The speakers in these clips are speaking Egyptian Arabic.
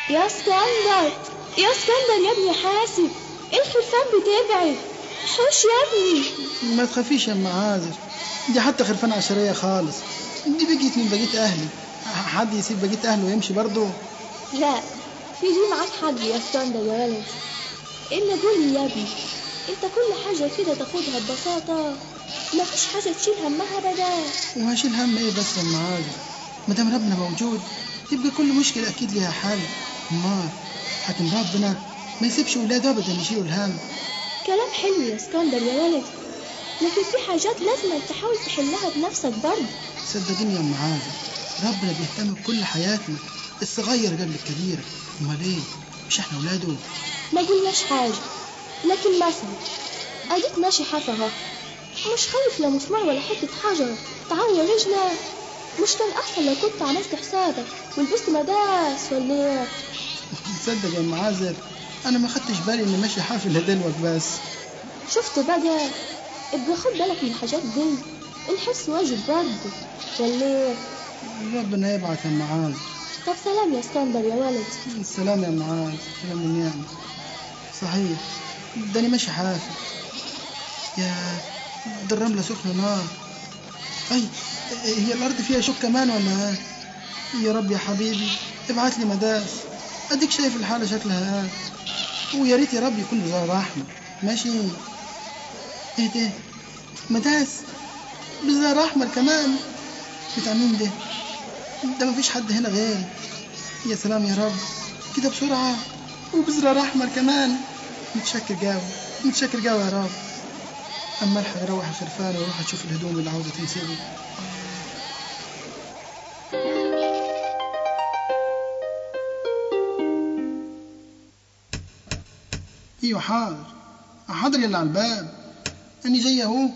يا اسكندر يا اسكندر يا ابني حاسب الخرفان بتبعد حوش يا ابني ما تخافيش يا ام عازر دي حتى خرفان عشرية خالص دي بقيت من بقيت اهلي حد يسيب بقيت اهله ويمشي برضه لا في دي معاك حق يا اسكندر يا ولد إلا قول لي يا ابني انت كل حاجة كده تاخدها ببساطة مفيش حاجة تشيل همها ابدا وهشيل هم ايه بس يا ام عازر ما دام ربنا موجود يبقى كل مشكلة اكيد ليها حل امال حكم ربنا ما يسيبش ولاده ابدا يشيلوا الهم كلام حلو يا اسكندر يا ولد لكن في حاجات لازم تحاول تحلها بنفسك برضه صدقيني يا ام عازر ربنا بيهتم بكل حياتنا الصغير قبل الكبير امال ايه مش احنا ولاده ما قلناش حاجة لكن مثلا أديك ماشي حافة اهو مش خايف لا مسمار ولا حتة حجر تعور رجلك مش كان أحسن لو كنت عملت حسابك ولبست مداس ولا إيه؟ تصدق يا ام عازر انا ما خدتش بالي اني ماشي حافل هدلوك بس شفت بقى ابقى خد بالك من الحاجات دي الحس واجب برضه ولا إيه؟ ربنا يبعث يا ام عازر طب سلام يا اسكندر يا ولد السلام يا ام عازر سلام والنعمة صحيح ده انا ماشي حافل يا ده الرملة سخنة نار اي هي الارض فيها شوك كمان ولا ايه يا رب يا حبيبي ابعت لي مداس اديك شايف الحالة شكلها ايه ويا ريت يا رب يكون بزار احمر ماشي ايه ده مداس بزار احمر كمان بتاع مين ده ده مفيش حد هنا غيري يا سلام يا رب كده بسرعة وبزرار أحمر كمان متشكر قوي متشكر قوي يا رب أما الحق أروح الخرفان وأروح أشوف الهدوم اللي عاوزة تنسبي ايوه حاضر حاضر يلا على الباب اني جاي اهو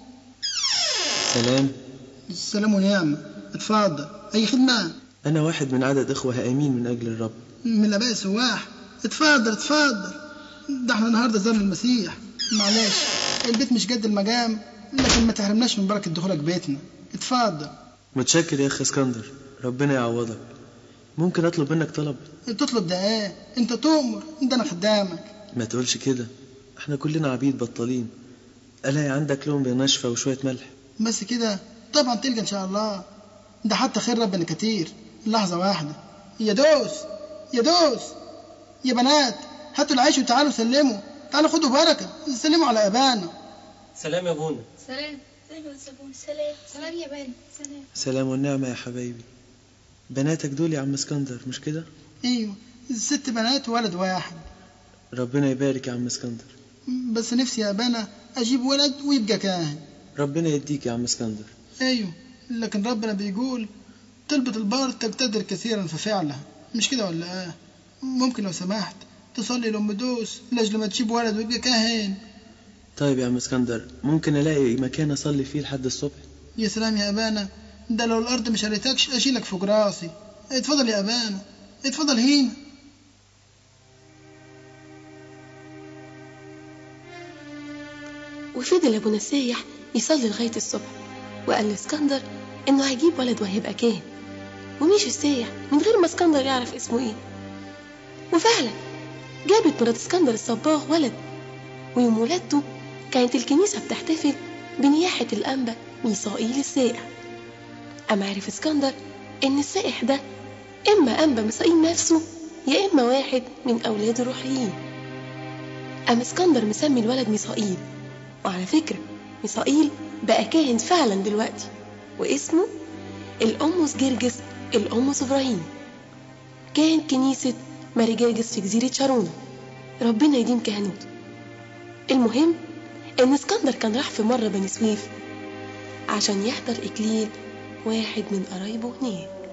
سلام السلام ونعمة اتفضل اي خدمة أنا واحد من عدد إخوة هائمين من أجل الرب من الاباء السواح اتفضل اتفضل ده احنا النهارده زار المسيح معلش البيت مش قد المقام لكن ما تحرمناش من بركة دخولك بيتنا اتفضل متشكر يا أخ اسكندر ربنا يعوضك ممكن أطلب منك طلب تطلب ده ايه انت تؤمر ده انا خدامك ما تقولش كده احنا كلنا عبيد بطالين ألاقي عندك لقمة ناشفة وشوية ملح بس كده طبعا تلقى ان شاء الله ده حتى خير ربنا كتير لحظة واحدة يا دوس يا دوس يا بنات هاتوا العيش وتعالوا سلموا تعالوا خدوا بركة سلموا على أبانا سلام يا بونا سلام سلام يا سلام سلام سلام يا بنت سلام سلام والنعمة يا حبايبي بناتك دول يا عم اسكندر مش كده ايوه ست بنات وولد واحد ربنا يبارك يا عم اسكندر بس نفسي يا أبانا أجيب ولد ويبقى كاهن ربنا يديك يا عم اسكندر ايوه لكن ربنا بيقول طلبة البار تقتدر كثيرا في فعلها مش كده ولا ايه ممكن لو سمحت تصلي لأم دوس لاجل ما تجيب ولد ويبقى كاهن طيب يا عم اسكندر ممكن ألاقي مكان أصلي فيه لحد الصبح يا سلام يا أبانا ده لو الأرض مش قالتكش أشيلك فوق راسي اتفضل يا أبانا اتفضل هنا وفضل أبو نسايح يصلي لغاية الصبح وقال لاسكندر إنه هيجيب ولد وهيبقى كاهن ومشي السايح من غير ما اسكندر يعرف اسمه إيه وفعلا جابت مرات اسكندر الصباغ ولد ويوم ولادته كانت الكنيسة بتحتفل بنياحة الأنبا ميسائيل السائح أما عرف اسكندر إن السائح ده إما أنبا ميسائيل نفسه يا إما واحد من أولاده الروحيين أما اسكندر مسمي الولد ميسائيل وعلى فكرة ميسائيل بقى كاهن فعلا دلوقتي واسمه الأمس جرجس الأمس إبراهيم كاهن كنيسة ماري جرجس في جزيرة شارونة ربنا يديم كهنوته المهم إن اسكندر كان راح في مرة بني سويف عشان يحضر إكليل واحد من قرايبه هناك